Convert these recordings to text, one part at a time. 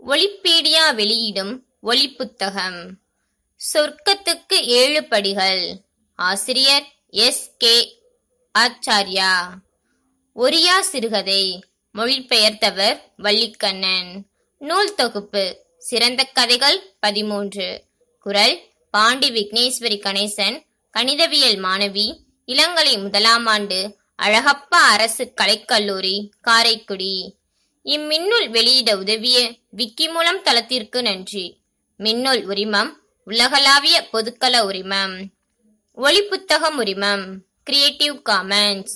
ஒலிப்பீடியா வெளியிடும் ஒலிப்புத்தகம் சொர்க்கத்துக்கு ஏழு படிகள் ஆசிரியர் எஸ் கே ஆச்சார்யா ஒரியா சிறுகதை மொழிபெயர்த்தவர் வள்ளிக்கண்ணன் நூல் தொகுப்பு சிறந்த கதைகள் பதிமூன்று குரல் பாண்டி விக்னேஸ்வரி கணேசன் கணிதவியல் மாணவி இளங்கலை முதலாம் ஆண்டு அழகப்பா அரசு கலைக்கல்லூரி காரைக்குடி இம்மின்னூல் வெளியிட உதவிய விக்கி மூலம் தளத்திற்கு நன்றி மின்னூல் உரிமம் உலகளாவிய பொதுக்கல உரிமம் ஒளிப்புத்தகம் உரிமம் கிரியேட்டிவ் காமன்ஸ்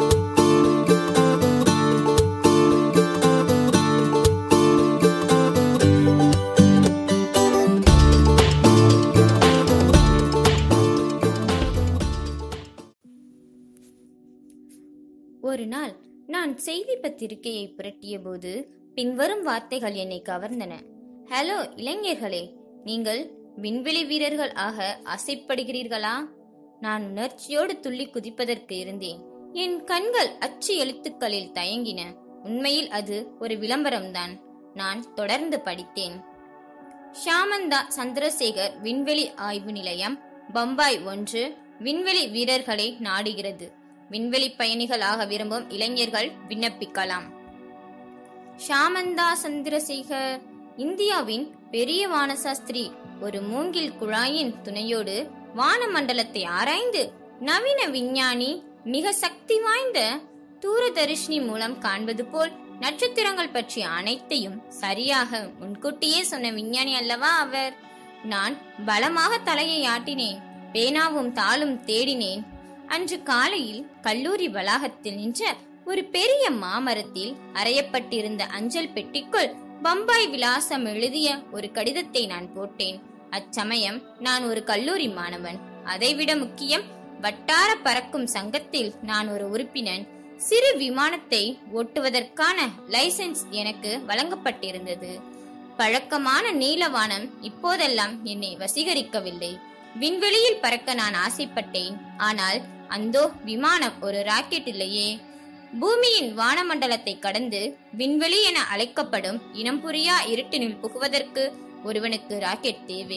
ஒரு நாள் நான் செய்தி பத்திரிகையை புரட்டிய போது பின்வரும் வார்த்தைகள் என்னை கவர்ந்தன ஹலோ இளைஞர்களே நீங்கள் விண்வெளி வீரர்கள் ஆக ஆசைப்படுகிறீர்களா நான் உணர்ச்சியோடு துள்ளி குதிப்பதற்கு இருந்தேன் என் கண்கள் அச்சு எழுத்துக்களில் தயங்கின உண்மையில் அது ஒரு விளம்பரம்தான் நான் தொடர்ந்து படித்தேன் ஷாமந்தா சந்திரசேகர் விண்வெளி ஆய்வு நிலையம் பம்பாய் ஒன்று விண்வெளி வீரர்களை நாடுகிறது விண்வெளி பயணிகளாக விரும்பும் இளைஞர்கள் விண்ணப்பிக்கலாம் ஷாமந்தா சந்திரசேகர் இந்தியாவின் பெரிய வானசாஸ்திரி ஒரு மூங்கில் குழாயின் துணையோடு வானமண்டலத்தை ஆராய்ந்து நவீன விஞ்ஞானி மிக சக்தி வாய்ந்த தூரதரிஷ்னி மூலம் காண்பது போல் நட்சத்திரங்கள் பற்றிய அனைத்தையும் சரியாக முன்கூட்டியே சொன்ன விஞ்ஞானி அல்லவா அவர் நான் பலமாக தலையை ஆட்டினேன் பேனாவும் தாளும் தேடினேன் அன்று காலையில் கல்லூரி வளாகத்தில் நின்ற ஒரு பெரிய மாமரத்தில் அறையப்பட்டிருந்த அஞ்சல் பெட்டிக்குள் பம்பாய் விலாசம் எழுதிய ஒரு கடிதத்தை நான் போட்டேன் அச்சமயம் நான் ஒரு கல்லூரி மாணவன் அதைவிட முக்கியம் வட்டார பறக்கும் சங்கத்தில் நான் ஒரு உறுப்பினன் சிறு விமானத்தை ஓட்டுவதற்கான லைசென்ஸ் எனக்கு வழங்கப்பட்டிருந்தது பழக்கமான நீலவானம் இப்போதெல்லாம் என்னை வசீகரிக்கவில்லை விண்வெளியில் பறக்க நான் ஆசைப்பட்டேன் ஆனால் அந்தோ விமானம் ஒரு ராக்கெட் இல்லையே பூமியின் வானமண்டலத்தை கடந்து விண்வெளி என அழைக்கப்படும் இனம் புரியா இருட்டினில் புகுவதற்கு ஒருவனுக்கு ராக்கெட் தேவை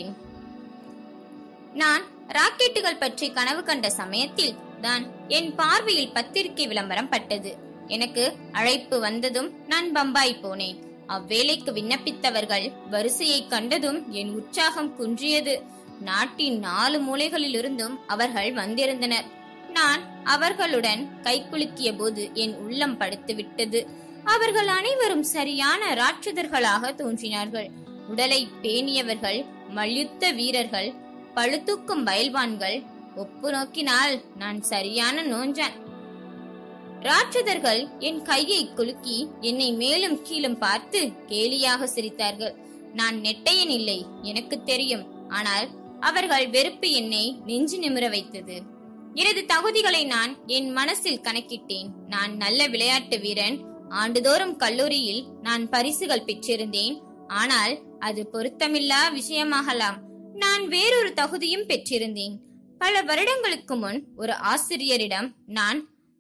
நான் ராக்கெட்டுகள் பற்றி கனவு கண்ட சமயத்தில் தான் என் பார்வையில் பத்திரிகை விளம்பரம் பட்டது எனக்கு அழைப்பு வந்ததும் நான் பம்பாய் போனேன் அவ்வேளைக்கு விண்ணப்பித்தவர்கள் வரிசையை கண்டதும் என் உற்சாகம் குன்றியது நாட்டின் நாலு மூலைகளிலிருந்தும் அவர்கள் வந்திருந்தனர் நான் அவர்களுடன் கைக்குலுக்கிய போது என் உள்ளம் படுத்து விட்டது அவர்கள் அனைவரும் சரியான ராட்சதர்களாக தோன்றினார்கள் உடலை பேணியவர்கள் மல்யுத்த வீரர்கள் பழுத்தூக்கும் பயில்வான்கள் ஒப்பு நோக்கினால் நான் சரியான நோஞ்சான் ராட்சதர்கள் என் கையை குலுக்கி என்னை மேலும் கீழும் பார்த்து கேலியாக சிரித்தார்கள் நான் நெட்டையன் இல்லை எனக்கு தெரியும் ஆனால் அவர்கள் வெறுப்பு என்னை நெஞ்சு நிமிர வைத்தது எனது தகுதிகளை நான் என் மனசில் கணக்கிட்டேன் நான் நல்ல விளையாட்டு வீரன் ஆண்டுதோறும் கல்லூரியில் நான் பரிசுகள் பெற்றிருந்தேன் ஆனால் அது பொருத்தமில்லா விஷயமாகலாம் நான் வேறொரு தகுதியும் பெற்றிருந்தேன் பல வருடங்களுக்கு முன் ஒரு ஆசிரியரிடம் நான்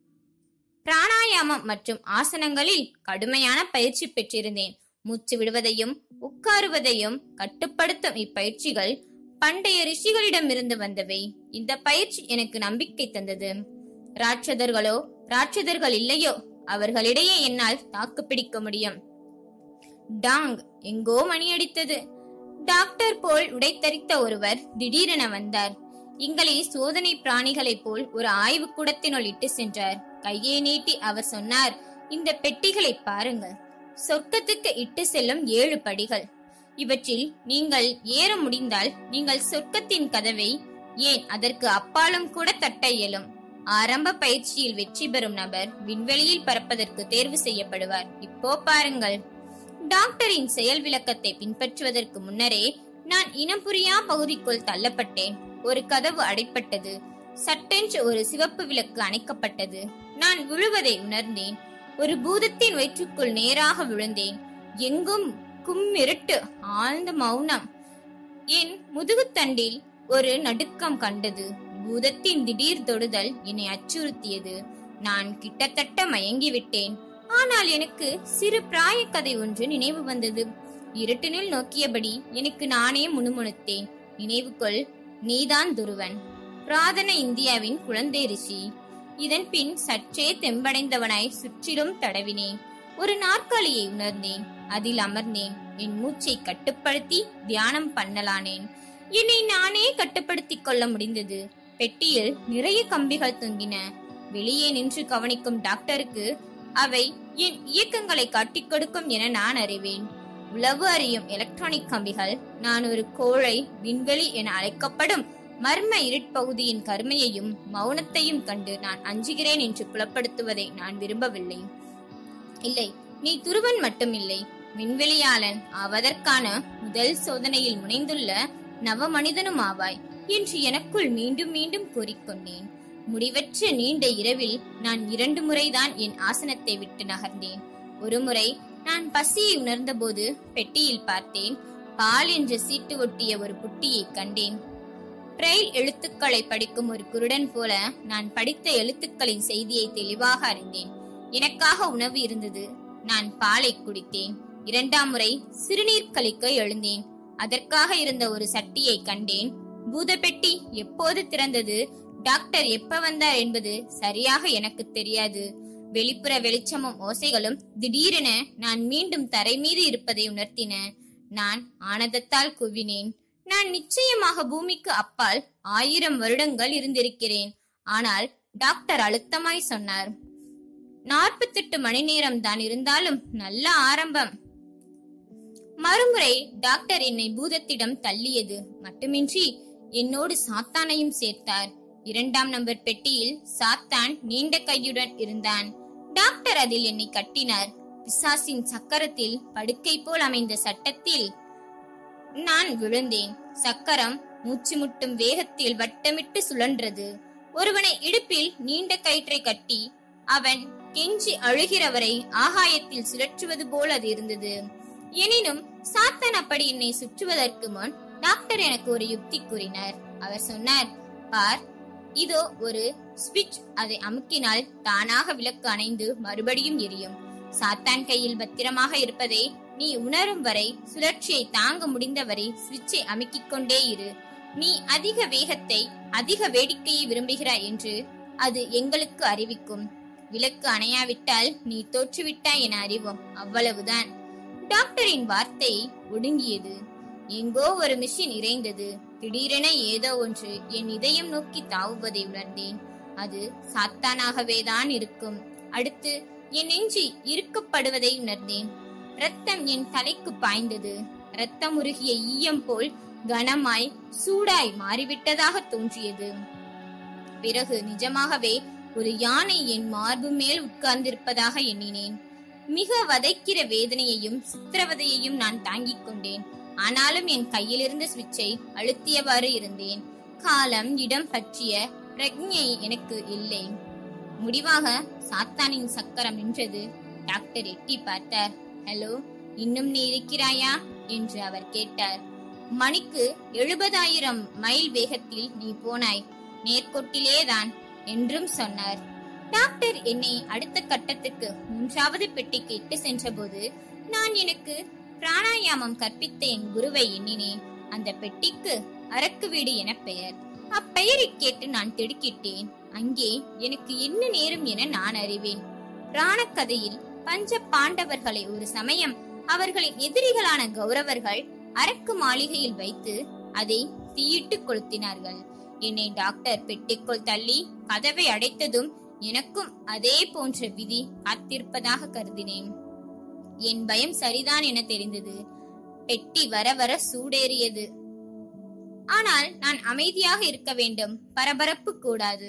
பிராணாயாமம் மற்றும் ஆசனங்களில் கடுமையான பயிற்சி பெற்றிருந்தேன் மூச்சு விடுவதையும் உட்காருவதையும் கட்டுப்படுத்தும் இப்பயிற்சிகள் பண்டைய ரிஷிகளிடமிருந்து வந்தவை இந்த பயிற்சி எனக்கு நம்பிக்கை தந்தது ராட்சதர்களோ ராட்சதர்கள் இல்லையோ அவர்களிடையே என்னால் தாக்கு பிடிக்க முடியும் டாங் எங்கோ மணியடித்தது டாக்டர் போல் உடைத்தரித்த ஒருவர் திடீரென வந்தார் எங்களை சோதனை பிராணிகளைப் போல் ஒரு ஆய்வு கூடத்தினுள் இட்டு சென்றார் கையை நீட்டி அவர் சொன்னார் இந்த பெட்டிகளை பாருங்கள் சொர்க்கத்துக்கு இட்டு செல்லும் ஏழு படிகள் இவற்றில் நீங்கள் ஏற முடிந்தால் நீங்கள் சொர்க்கத்தின் கதவை ஏன் அதற்கு அப்பாலும் கூட தட்ட இயலும் ஆரம்ப பயிற்சியில் வெற்றி பெறும் நபர் விண்வெளியில் பறப்பதற்கு தேர்வு செய்யப்படுவார் இப்போ பாருங்கள் டாக்டரின் செயல் விளக்கத்தை பின்பற்றுவதற்கு முன்னரே நான் இனம் புரியா பகுதிக்குள் தள்ளப்பட்டேன் ஒரு கதவு அடைப்பட்டது சட்டென்று ஒரு சிவப்பு விளக்கு அணைக்கப்பட்டது நான் விழுவதை உணர்ந்தேன் ஒரு பூதத்தின் வயிற்றுக்குள் நேராக விழுந்தேன் எங்கும் கும்மிருட்டு ஆழ்ந்த மௌனம் என் முதுகுத்தண்டில் ஒரு நடுக்கம் கண்டது பூதத்தின் திடீர் தொடுதல் என்னை அச்சுறுத்தியது நான் கிட்டத்தட்ட மயங்கிவிட்டேன் ஆனால் எனக்கு சிறு பிராய கதை ஒன்று நினைவு வந்தது இருட்டினில் நோக்கியபடி எனக்கு நானே முணுமுணுத்தேன் நினைவுகொள் நீதான் துருவன் புராதன இந்தியாவின் குழந்தை ரிஷி இதன் பின் சற்றே தெம்படைந்தவனாய் சுற்றிலும் தடவினேன் ஒரு நாற்காலியை உணர்ந்தேன் அதில் அமர்ந்தேன் என் மூச்சை கட்டுப்படுத்தி தியானம் பண்ணலானேன் என்னை நானே கட்டுப்படுத்திக் கொள்ள முடிந்தது பெட்டியில் நிறைய கம்பிகள் தொங்கின வெளியே நின்று கவனிக்கும் டாக்டருக்கு அவை என் இயக்கங்களை காட்டிக் கொடுக்கும் என நான் அறிவேன் உளவு அறியும் எலக்ட்ரானிக் கம்பிகள் நான் ஒரு கோழை விண்வெளி என அழைக்கப்படும் மர்ம இருட்பகுதியின் கருமையையும் மௌனத்தையும் கண்டு நான் அஞ்சுகிறேன் என்று புலப்படுத்துவதை நான் விரும்பவில்லை இல்லை நீ துருவன் மட்டுமில்லை விண்வெளியாளன் ஆவதற்கான முதல் சோதனையில் முனைந்துள்ள நவ மனிதனும் ஆவாய் என்று எனக்குள் மீண்டும் மீண்டும் கூறிக்கொண்டேன் முடிவற்ற நீண்ட இரவில் நான் இரண்டு முறைதான் என் ஆசனத்தை விட்டு நகர்ந்தேன் ஒருமுறை நான் பசியை உணர்ந்தபோது பெட்டியில் பார்த்தேன் பால் என்ற சீட்டு ஒட்டிய ஒரு புட்டியை கண்டேன் பிரெயில் எழுத்துக்களை படிக்கும் ஒரு குருடன் போல நான் படித்த எழுத்துக்களின் செய்தியை தெளிவாக அறிந்தேன் எனக்காக உணவு இருந்தது நான் பாலை குடித்தேன் இரண்டாம் முறை சிறுநீர் கழிக்க எழுந்தேன் அதற்காக இருந்த ஒரு சட்டியை கண்டேன் பூதப்பெட்டி எப்போது திறந்தது டாக்டர் எப்ப வந்தார் என்பது சரியாக எனக்கு தெரியாது வெளிப்புற வெளிச்சமும் ஓசைகளும் திடீரென நான் மீண்டும் தரை மீது இருப்பதை உணர்த்தின நான் ஆனந்தத்தால் குவினேன் நான் நிச்சயமாக பூமிக்கு அப்பால் ஆயிரம் வருடங்கள் இருந்திருக்கிறேன் ஆனால் டாக்டர் அழுத்தமாய் சொன்னார் நாற்பத்தெட்டு மணி நேரம் தான் இருந்தாலும் நல்ல ஆரம்பம் மறுமுறை டாக்டர் என்னை பூதத்திடம் தள்ளியது மட்டுமின்றி என்னோடு சாத்தானையும் சேர்த்தார் இரண்டாம் நம்பர் பெட்டியில் சாத்தான் நீண்ட கையுடன் இருந்தான் டாக்டர் அதில் என்னை கட்டினார் பிசாசின் சக்கரத்தில் படுக்கை போல் அமைந்த சட்டத்தில் நான் விழுந்தேன் சக்கரம் மூச்சு முட்டும் வேகத்தில் வட்டமிட்டு சுழன்றது ஒருவனை இடுப்பில் நீண்ட கயிற்றை கட்டி அவன் கெஞ்சி அழுகிறவரை ஆகாயத்தில் சுழற்றுவது போல் அது இருந்தது எனினும் சாத்தான் அப்படி என்னை சுற்றுவதற்கு முன் டாக்டர் எனக்கு ஒரு யுக்தி கூறினார் அவர் சொன்னார் பார் இதோ ஒரு ஸ்விட்ச் அதை அமுக்கினால் தானாக விளக்கு அணைந்து மறுபடியும் எரியும் சாத்தான் கையில் பத்திரமாக இருப்பதை நீ உணரும் வரை சுழற்சியை தாங்க முடிந்தவரை சுவிட்சை அமுக்கிக் கொண்டே இரு நீ அதிக வேகத்தை அதிக வேடிக்கையை விரும்புகிறாய் என்று அது எங்களுக்கு அறிவிக்கும் விளக்கு அணையாவிட்டால் நீ தோற்றுவிட்டாய் என அறிவோம் அவ்வளவுதான் டாக்டரின் வார்த்தை ஒடுங்கியது எங்கோ ஒரு மிஷின் இறைந்தது திடீரென ஏதோ ஒன்று என் இதயம் நோக்கி தாவுவதை உணர்ந்தேன் அது சாத்தானாகவே தான் இருக்கும் அடுத்து என் நெஞ்சு இறுக்கப்படுவதை உணர்ந்தேன் ரத்தம் என் தலைக்கு பாய்ந்தது ரத்தம் உருகிய ஈயம் போல் கனமாய் சூடாய் மாறிவிட்டதாக தோன்றியது பிறகு நிஜமாகவே ஒரு யானை என் மார்பு மேல் உட்கார்ந்திருப்பதாக எண்ணினேன் மிக வதைக்கிற வேதனையையும் சித்திரவதையையும் நான் தாங்கிக் கொண்டேன் ஆனாலும் என் கையிலிருந்த சுவிட்சை அழுத்தியவாறு இருந்தேன் காலம் இடம் பற்றிய பிரக்ஞை எனக்கு இல்லை முடிவாக சாத்தானின் சக்கரம் நின்றது டாக்டர் எட்டி பார்த்தார் ஹலோ இன்னும் நீ இருக்கிறாயா என்று அவர் கேட்டார் மணிக்கு எழுபதாயிரம் மைல் வேகத்தில் நீ போனாய் நேர்கோட்டிலேதான் என்றும் சொன்னார் டாக்டர் என்னை அடுத்த கட்டத்துக்கு மூன்றாவது பெட்டிக்கு இட்டு சென்றபோது நான் எனக்கு பிராணாயாமம் கற்பித்த என் குருவை எண்ணினேன் அந்த பெட்டிக்கு அரக்கு வீடு என பெயர் அப்பெயரை கேட்டு நான் திடுக்கிட்டேன் அங்கே எனக்கு என்ன நேரும் என நான் அறிவேன் பிராணக்கதையில் பஞ்ச பாண்டவர்களை ஒரு சமயம் அவர்களின் எதிரிகளான கௌரவர்கள் அரக்கு மாளிகையில் வைத்து அதை தீயிட்டு கொளுத்தினார்கள் என்னை டாக்டர் பெட்டிக்குள் தள்ளி கதவை அடைத்ததும் எனக்கும் அதே போன்ற விதி காத்திருப்பதாக கருதினேன் என் பயம் சரிதான் என தெரிந்தது பெட்டி வர வர சூடேறியது ஆனால் நான் அமைதியாக இருக்க வேண்டும் பரபரப்பு கூடாது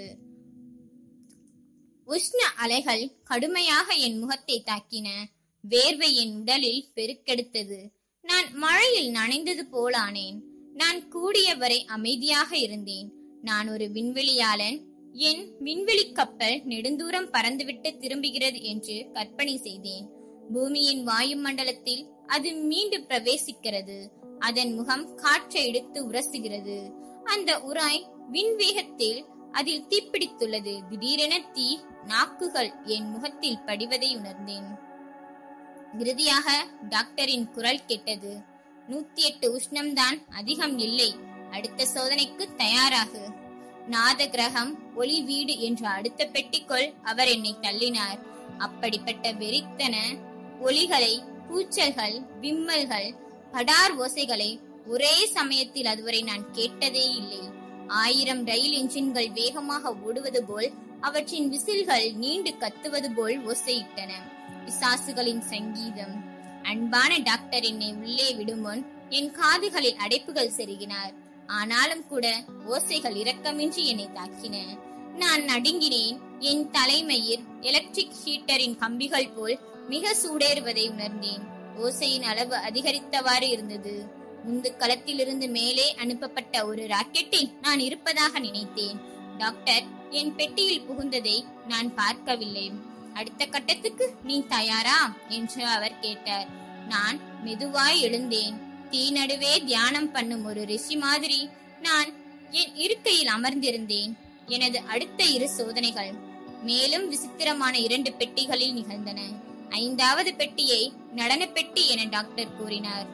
உஷ்ண அலைகள் கடுமையாக என் முகத்தை தாக்கின வேர்வை என் உடலில் பெருக்கெடுத்தது நான் மழையில் நனைந்தது போலானேன் நான் கூடியவரை அமைதியாக இருந்தேன் நான் ஒரு விண்வெளியாளன் என் விண்வெளி கப்பல் நெடுந்தூரம் பறந்துவிட்டு திரும்புகிறது என்று கற்பனை செய்தேன் பூமியின் வாயுமண்டலத்தில் அது மீண்டும் பிரவேசிக்கிறது அதன் முகம் காற்றை எடுத்து உரசுகிறது அந்த உராய் விண்வேகத்தில் அதில் தீப்பிடித்துள்ளது திடீரென தீ நாக்குகள் என் முகத்தில் படிவதை உணர்ந்தேன் இறுதியாக டாக்டரின் குரல் கேட்டது நூத்தி எட்டு உஷ்ணம்தான் அதிகம் இல்லை அடுத்த சோதனைக்கு தயாராகு நாத கிரகம் ஒளி வீடு என்ற அடுத்த பெட்டிக்குள் அவர் என்னை தள்ளினார் அப்படிப்பட்ட வெறித்தன ஒலிகளை கூச்சல்கள் விம்மல்கள் படார் ஓசைகளை ஒரே சமயத்தில் அதுவரை நான் கேட்டதே இல்லை ஆயிரம் ரயில் என்ஜின்கள் வேகமாக ஓடுவது போல் அவற்றின் விசில்கள் நீண்டு கத்துவது போல் ஓசையிட்டன பிசாசுகளின் சங்கீதம் அன்பான டாக்டர் என்னை உள்ளே விடும் முன் என் காதுகளில் அடைப்புகள் செருகினார் ஆனாலும் கூட ஓசைகள் இரக்கமின்றி என்னை தாக்கின நான் நடுங்கினேன் என் தலைமயிர் எலக்ட்ரிக் ஹீட்டரின் கம்பிகள் போல் மிக சூடேறுவதை உணர்ந்தேன் ஓசையின் அளவு அதிகரித்தவாறு இருந்தது முந்து களத்திலிருந்து மேலே அனுப்பப்பட்ட ஒரு ராக்கெட்டில் நான் இருப்பதாக நினைத்தேன் டாக்டர் என் பெட்டியில் புகுந்ததை நான் பார்க்கவில்லை அடுத்த கட்டத்துக்கு நீ தயாரா என்று அவர் கேட்டார் நான் மெதுவாய் எழுந்தேன் தீ நடுவே தியானம் பண்ணும் ஒரு ரிஷி மாதிரி நான் என் இருக்கையில் அமர்ந்திருந்தேன் எனது அடுத்த இரு சோதனைகள் மேலும் விசித்திரமான இரண்டு பெட்டிகளில் நிகழ்ந்தன ஐந்தாவது பெட்டியை நடன பெட்டி என டாக்டர் கூறினார்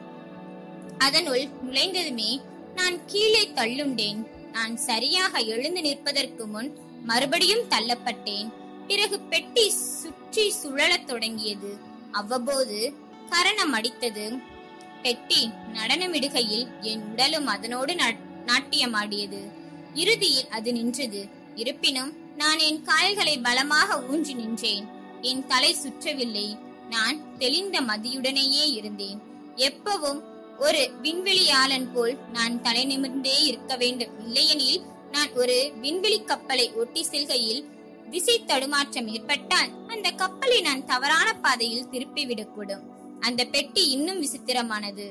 அதனுள் நுழைந்ததுமே நான் கீழே தள்ளுண்டேன் நான் சரியாக எழுந்து நிற்பதற்கு முன் மறுபடியும் தள்ளப்பட்டேன் பிறகு பெட்டி சுற்றி சுழலத் தொடங்கியது அவ்வப்போது கரணம் அடித்தது பெட்டி நடனமிடுகையில் என் உடலும் அதனோடு நா- நாட்டியமாடியது இறுதியில் அது நின்றது இருப்பினும் நான் என் கால்களை பலமாக ஊன்றி நின்றேன் என் தலை சுற்றவில்லை நான் தெளிந்த மதியுடனேயே இருந்தேன் எப்பவும் ஒரு விண்வெளியாளன் போல் நான் தலை நிமிர்ந்தே இருக்க வேண்டும் இல்லையெனில் நான் ஒரு விண்வெளி கப்பலை ஒட்டி செல்கையில் திசை தடுமாற்றம் ஏற்பட்டால் அந்த கப்பலை நான் தவறான பாதையில் திருப்பிவிடக்கூடும் அந்த பெட்டி இன்னும் விசித்திரமானது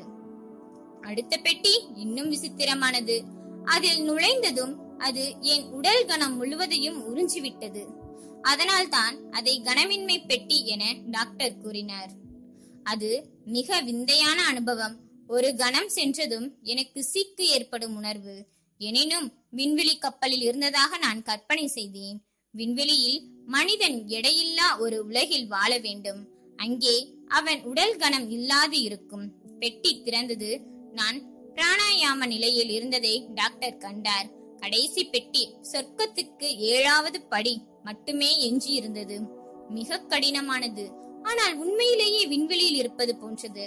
அடுத்த பெட்டி இன்னும் விசித்திரமானது அதில் நுழைந்ததும் அது என் உடல் கணம் முழுவதையும் உறிஞ்சிவிட்டது அதனால்தான் அதை கனமின்மை பெட்டி என டாக்டர் கூறினார் அது மிக விந்தையான அனுபவம் ஒரு கணம் சென்றதும் எனக்கு சீக்கு ஏற்படும் உணர்வு எனினும் விண்வெளி கப்பலில் இருந்ததாக நான் கற்பனை செய்தேன் விண்வெளியில் மனிதன் எடையில்லா ஒரு உலகில் வாழ வேண்டும் அங்கே அவன் உடல் கணம் இல்லாது இருக்கும் பெட்டி திறந்தது நான் பிராணாயாம நிலையில் இருந்ததை டாக்டர் கண்டார் கடைசி பெட்டி சொர்க்கத்துக்கு ஏழாவது படி மட்டுமே எஞ்சி இருந்தது மிக கடினமானது ஆனால் உண்மையிலேயே விண்வெளியில் இருப்பது போன்றது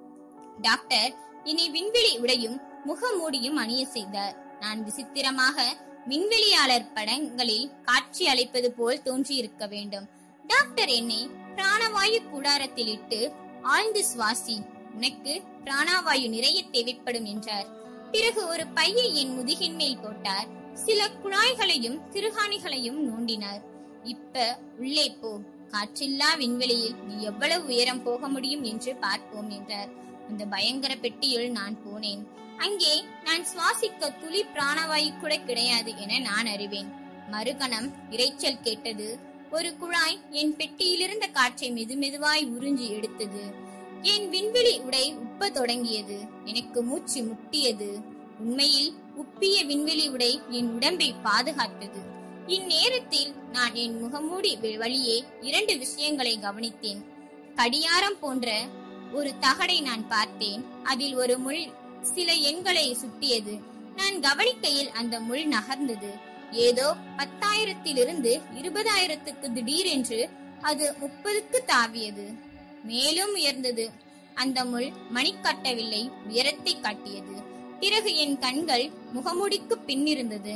டாக்டர் என்னை விண்வெளி உடையும் முகமூடியும் அணிய செய்தார் நான் விசித்திரமாக விண்வெளியாளர் படங்களில் காட்சி அளிப்பது போல் தோன்றியிருக்க வேண்டும் டாக்டர் என்னை பிராணவாயு கூடாரத்தில் இட்டு ஆழ்ந்து சுவாசி உனக்கு பிராணவாயு நிறைய தேவைப்படும் என்றார் பிறகு ஒரு பையை என் முதுகின் மேல் போட்டார் சில குழாய்களையும் திருகாணிகளையும் நோண்டினார் இப்ப உள்ளே போ காற்றில்லா விண்வெளியில் நீ எவ்வளவு உயரம் போக முடியும் என்று பார்ப்போம் என்றார் அந்த பயங்கர பெட்டியில் நான் போனேன் அங்கே நான் சுவாசிக்க துளி பிராணவாயு கூட கிடையாது என நான் அறிவேன் மறுகணம் இரைச்சல் கேட்டது ஒரு குழாய் என் பெட்டியிலிருந்த காற்றை மெதுமெதுவாய் உறிஞ்சி எடுத்தது என் விண்வெளி உடை உப்ப தொடங்கியது எனக்கு மூச்சு முட்டியது உண்மையில் உப்பிய விண்வெளி உடை என் உடம்பை பாதுகாத்தது இந்நேரத்தில் நான் என் முகமூடி வெ- வழியே இரண்டு விஷயங்களை கவனித்தேன் கடியாரம் போன்ற ஒரு தகடை நான் பார்த்தேன் அதில் ஒரு முள் சில எண்களை சுட்டியது நான் கவனிக்கையில் அந்த முள் நகர்ந்தது ஏதோ பத்தாயிரத்திலிருந்து இருபதாயிரத்துக்கு திடீரென்று அது முப்பதுக்கு தாவியது மேலும் உயர்ந்தது அந்த முள் மணி காட்டவில்லை உயரத்தை காட்டியது பிறகு என் கண்கள் முகமூடிக்கு பின்னிருந்தது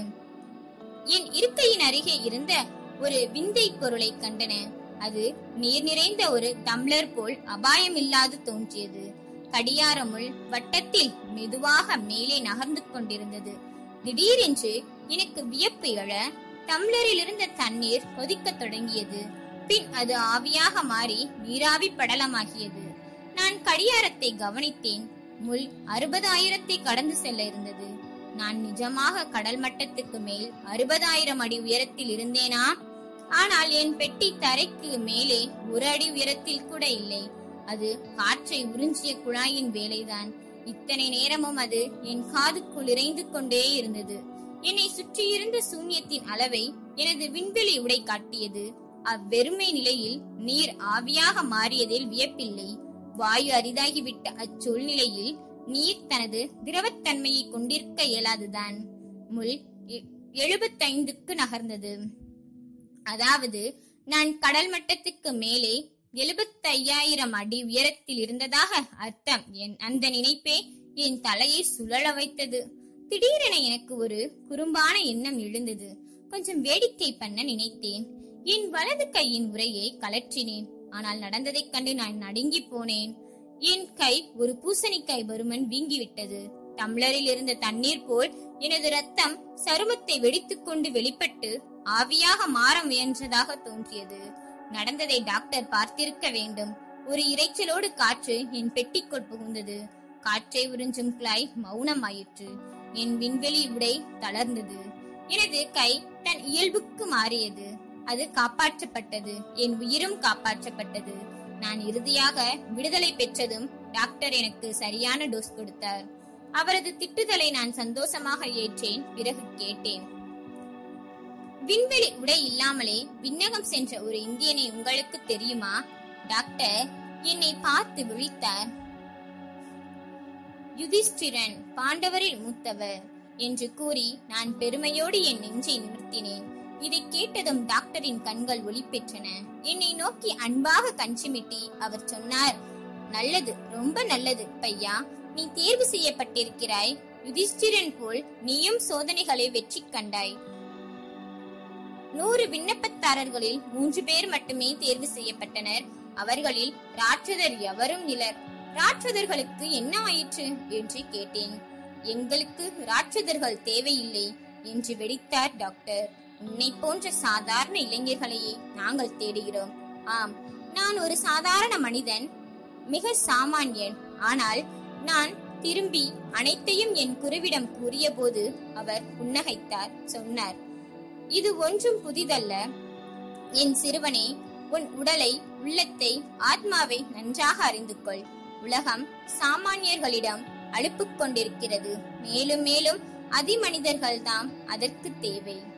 என் இருக்கையின் அருகே இருந்த ஒரு விந்தை பொருளை கண்டன அது நீர் நிறைந்த ஒரு டம்ளர் போல் அபாயமில்லாது தோன்றியது கடியாரமுள் வட்டத்தில் மெதுவாக மேலே நகர்ந்து கொண்டிருந்தது திடீரென்று எனக்கு வியப்பு எழ டம்ளரில் இருந்த தண்ணீர் கொதிக்கத் தொடங்கியது பின் அது ஆவியாக மாறி நீராவி படலமாகியது நான் கடியாரத்தை கவனித்தேன் முள் அறுபதாயிரத்தை கடந்து செல்ல இருந்தது நான் நிஜமாக கடல் மட்டத்துக்கு மேல் அறுபதாயிரம் அடி உயரத்தில் இருந்தேனா ஆனால் என் பெட்டி தரைக்கு மேலே ஒரு அடி உயரத்தில் கூட இல்லை அது காற்றை உறிஞ்சிய குழாயின் வேலைதான் இத்தனை நேரமும் அது என் காதுக்குள் இறைந்து கொண்டே இருந்தது என்னை சுற்றியிருந்த சூன்யத்தின் அளவை எனது விண்வெளி உடை காட்டியது அவ்வெறுமை நிலையில் நீர் ஆவியாக மாறியதில் வியப்பில்லை வாயு அரிதாகிவிட்ட அச்சூழ்நிலையில் நீர் தனது திரவத்தன்மையை கொண்டிருக்க இயலாதுதான் முள் எ- எழுபத்தைந்துக்கு நகர்ந்தது அதாவது நான் கடல் மட்டத்துக்கு மேலே எழுபத்தையாயிரம் அடி உயரத்தில் இருந்ததாக அர்த்தம் என் அந்த நினைப்பே என் தலையை சுழல வைத்தது திடீரென எனக்கு ஒரு குறும்பான எண்ணம் எழுந்தது கொஞ்சம் வேடிக்கை பண்ண நினைத்தேன் என் வலது கையின் உரையை கலற்றினேன் ஆனால் நடந்ததைக் கண்டு நான் நடுங்கி போனேன் என் கை ஒரு பூசணிக்காய் பருமன் வீங்கிவிட்டது டம்ளரில் இருந்த தண்ணீர் போல் எனது ரத்தம் சருமத்தை வெடித்துக் கொண்டு வெளிப்பட்டு ஆவியாக மாற முயன்றதாக தோன்றியது நடந்ததை டாக்டர் பார்த்திருக்க வேண்டும் ஒரு இரைச்சலோடு காற்று என் பெட்டிக்குள் புகுந்தது காற்றை உறிஞ்சும் குழாய் மௌனமாயிற்று என் விண்வெளி உடை தளர்ந்தது எனது கை தன் இயல்புக்கு மாறியது அது காப்பாற்றப்பட்டது என் உயிரும் காப்பாற்றப்பட்டது நான் இறுதியாக விடுதலை பெற்றதும் டாக்டர் எனக்கு சரியான டோஸ் கொடுத்தார் அவரது திட்டுதலை நான் சந்தோஷமாக ஏற்றேன் பிறகு கேட்டேன் விண்வெளி உடை இல்லாமலே விண்ணகம் சென்ற ஒரு இந்தியனை உங்களுக்கு தெரியுமா டாக்டர் என்னை பார்த்து விழித்தார் யுதிஷ்டிரன் பாண்டவரில் மூத்தவர் என்று கூறி நான் பெருமையோடு என் நெஞ்சை நிமிர்த்தினேன் இதை கேட்டதும் டாக்டரின் கண்கள் ஒளி பெற்றன என்னை நோக்கி அன்பாக கஞ்சிமிட்டி அவர் சொன்னார் நல்லது ரொம்ப நல்லது பையா நீ தேர்வு செய்யப்பட்டிருக்கிறாய் யுதிஷ்டிரன் போல் நீயும் சோதனைகளை வெற்றி கண்டாய் நூறு விண்ணப்பதாரர்களில் மூன்று பேர் மட்டுமே தேர்வு செய்யப்பட்டனர் அவர்களில் ராட்சதர் எவரும் நிலர் ராட்சதர்களுக்கு என்ன ஆயிற்று என்று கேட்டேன் எங்களுக்கு ராட்சதர்கள் தேவையில்லை என்று வெடித்தார் டாக்டர் உன்னை போன்ற சாதாரண இளைஞர்களையே நாங்கள் தேடுகிறோம் ஆம் நான் ஒரு சாதாரண மனிதன் மிக சாமானியன் ஆனால் நான் திரும்பி அனைத்தையும் என் குருவிடம் கூறியபோது அவர் புன்னகைத்தார் சொன்னார் இது ஒன்றும் புதிதல்ல என் சிறுவனே உன் உடலை உள்ளத்தை ஆத்மாவை நன்றாக அறிந்து கொள் உலகம் சாமானியர்களிடம் அலுப்புக் கொண்டிருக்கிறது மேலும் மேலும் அதிமனிதர்கள்தாம் அதற்கு தேவை